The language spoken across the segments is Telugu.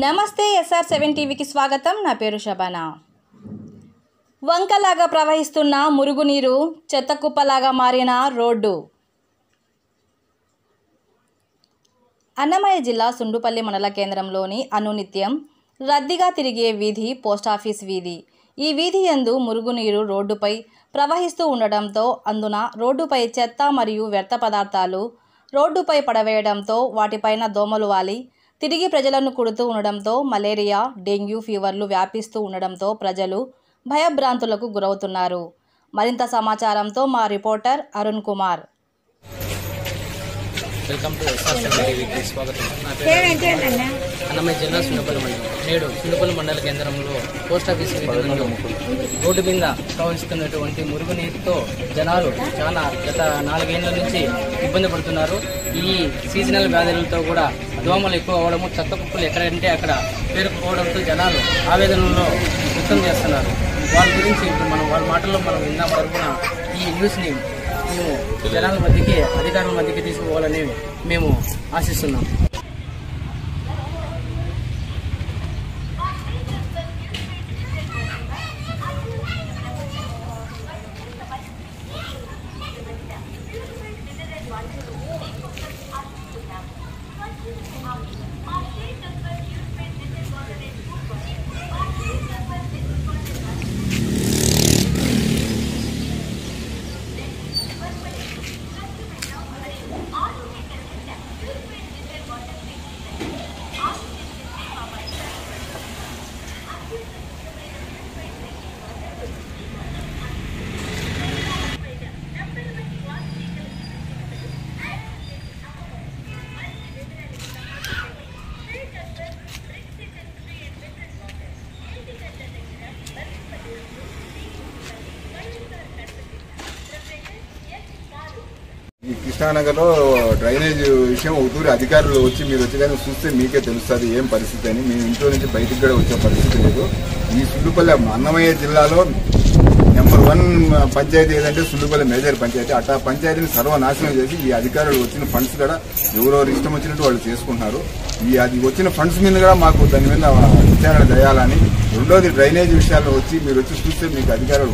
నమస్తే ఎస్ఆర్ సెవెన్ టీవీకి స్వాగతం నా పేరు శబానా వంకలాగా ప్రవహిస్తున్న మురుగునీరు చెత్త కుప్పలాగా మారిన రోడ్డు అన్నమయ్య జిల్లా సుండుపల్లి మండల కేంద్రంలోని అనునిత్యం రద్దీగా తిరిగే వీధి పోస్టాఫీస్ వీధి ఈ వీధి యందు మురుగునీరు రోడ్డుపై ప్రవహిస్తూ ఉండడంతో అందున రోడ్డుపై చెత్త మరియు వ్యర్థ పదార్థాలు రోడ్డుపై పడవేయడంతో వాటిపైన దోమలు వాలి తిరిగి ప్రజలను కుడుతూ ఉండడంతో మలేరియా డెంగ్యూ ఫీవర్లు వ్యాపిస్తూ ఉండడంతో ప్రజలు భయభ్రాంతులకు గురవుతున్నారు మరింత సమాచారంతో మా reporter Arun Kumar welcome to SR seven టీవీకి స్వాగతం నా పేరు అన్నమయ్య జిల్లా సుండపల్లి మండలం నేడు సుండపల్లి మండల కేంద్రంలో పోస్ట్ ఆఫీస్ వీధి నందు రోడ్డు మీద ప్రవహిస్తున్నటువంటి మురుగునీరుతో జనాలు చాలా గత నాలుగేళ్ల నుంచి ఇబ్బంది పడుతున్నారు ఈ సీజనల్ వ్యాధులతో కూడా దోమలు ఎక్కువ అవడము చెత్త కుప్పలు ఎక్కడంటే అక్కడ పేరుకుపోవడంతో జనాలు ఆవేదనలో వ్యక్తం చేస్తున్నారు వాళ్ళ గురించి ఇప్పుడు మనం వాళ్ళ మాటల్లో మనం విన్న తరపున ఈ న్యూస్ని మేము జనాల మధ్యకి అధికారుల మధ్యకి తీసుకుపోవాలని మేము ఆశిస్తున్నాం ఈ కృష్ణానగర్లో డ్రైనేజ్ విషయం ఒకటూరి అధికారులు వచ్చి మీరు వచ్చి కానీ చూస్తే మీకే తెలుస్తుంది ఏం పరిస్థితి అని మేము ఇంట్లో నుంచి బయటికి కూడా వచ్చే పరిస్థితి లేదు ఈ సుల్లుపల్లి అన్నమయ్య జిల్లాలో నెంబర్ వన్ పంచాయతీ ఏదంటే సుల్లుపల్లి మేజర్ పంచాయతీ అట్టా పంచాయతీని సర్వనాశనం చేసి ఈ అధికారులు వచ్చిన ఫండ్స్ కూడా ఎవరెవరు ఇష్టం వచ్చినట్టు వాళ్ళు చేసుకుంటున్నారు ఈ అది వచ్చిన ఫండ్స్ మీద కూడా మాకు దాని మీద విచారణ చేయాలని రెండోది డ్రైనేజ్ విషయాల్లో వచ్చి మీరు వచ్చి చూస్తే మీకు అధికారులు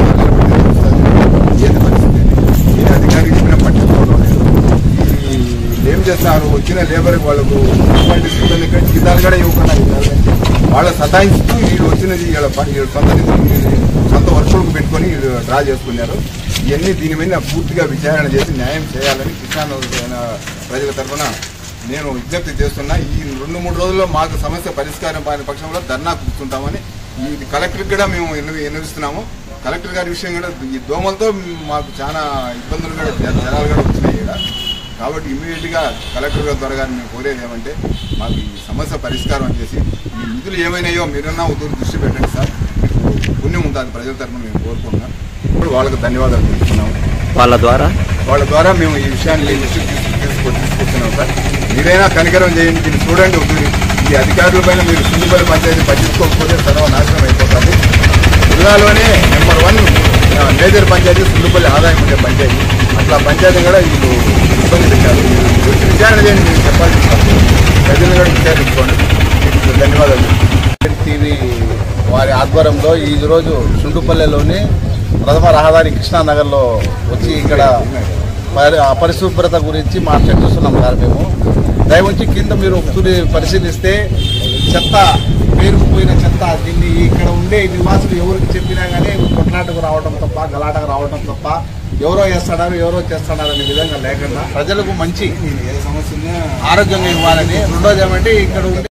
ఏది పరిస్థితి అని. ఏ అధికారికి చెప్పినా పట్టించుకోవడం లేదు ఈ ఏం చేస్తున్నారు వచ్చిన లేబర్ వాళ్ళకు మున్సిపాలిటీ సిబ్బంది ఇక్కడ జీతాలు కూడా ఇవ్వకుండా ఉన్నారు. వాళ్ళ సతాయిస్తూ వీళ్ళు వచ్చినది వీళ్ళ పని వీళ్ళ సొంత నిధులు వీళ్ళు సొంత వర్కులకు పెట్టుకొని వీళ్ళు డ్రా చేసుకున్నారు ఇవన్నీ దీని మీద పూర్తిగా విచారణ చేసి న్యాయం చేయాలని కృష్ణా ప్రజల తరఫున నేను విజ్ఞప్తి చేస్తున్నా ఈ రెండు మూడు రోజుల్లో మాకు సమస్య పరిష్కారం కాని పక్షంలో ధర్నా కూర్చుంటామని ఈ కలెక్టర్కి కూడా మేము ఎన్ను ఎన్నిస్తున్నాము కలెక్టర్ గారి విషయం కూడా ఈ దోమలతో మాకు చాలా ఇబ్బందులు కూడా జ- జనాలు కూడా వచ్చినాయి ఇక్కడ కాబట్టి ఇమీడియట్ గా కలెక్టర్ గారి ద్వారా గారిని మేము కోరేది ఏమంటే మాకు ఈ సమస్య పరిష్కారం చేసి ఈ నిధులు ఏమైనాయో మీరన్నా ఉదూరు దృష్టి పెట్టండి సార్ మీకు పుణ్యం ఉంటుంది ప్రజల తరఫున మేము కోరుకుంటున్నాం ఇప్పుడు వాళ్ళకి ధన్యవాదాలు తెలుపుతున్నాము వాళ్ళ ద్వారా వాళ్ళ ద్వారా మేము ఈ విషయాన్ని దృష్టికి తీసుకు- తీసుకు తీసుకొస్తున్నాం సార్ మీరైనా కనికరం చేయండి దీన్ని చూడండి ఉదూరి ఈ అధికారుల పైన మీరు సుందుపల్లి పంచాయతీ పట్టించుకోకపోతే సర్వనాశనం అయిపోతుంది జిల్లాలోనే నెంబర్ వన్ ఆ, మేజర్ పంచాయతీ సుందుపల్లి ఆదాయం ఉండే పంచాయతీ అట్లా పంచాయతీ కూడా వీళ్ళు ఇబ్బంది పెట్టారు మీరు వచ్చి విచారణ చేయండి మీరు చెప్పాల్సి ప్రజలు కూడా విచారించుకోండి మీకు ధన్యవాదాలు టీవీ వారి ఆధ్వర్యంలో ఈ రోజు సుండుపల్లెలోని ప్రథమ రహదారి కృష్ణానగర్లో వచ్చి ఇక్కడ పరి- అపరిశుభ్రత గురించి మాట్లాడుతున్నాం సార్ మేము దయవుంచి కింద మీరు ఒకసారి పరిశీలిస్తే చెత్త పేరుకుపోయిన చెత్త దీన్ని ఇక్కడ ఉండే నివాసులు ఎవరికి చెప్పినా కానీ కొట్లాటకు రావడం తప్ప గలాటకు రావడం తప్ప ఎవరో వేస్తాడారు ఎవరో చేస్తాడారు అనే విధంగా లేకుండా ప్రజలకు మంచి ఏ సమస్య ఉన్నా ఆరోగ్యంగా ఇవ్వాలని రెండోది ఏమంటే ఇక్కడ ఉండే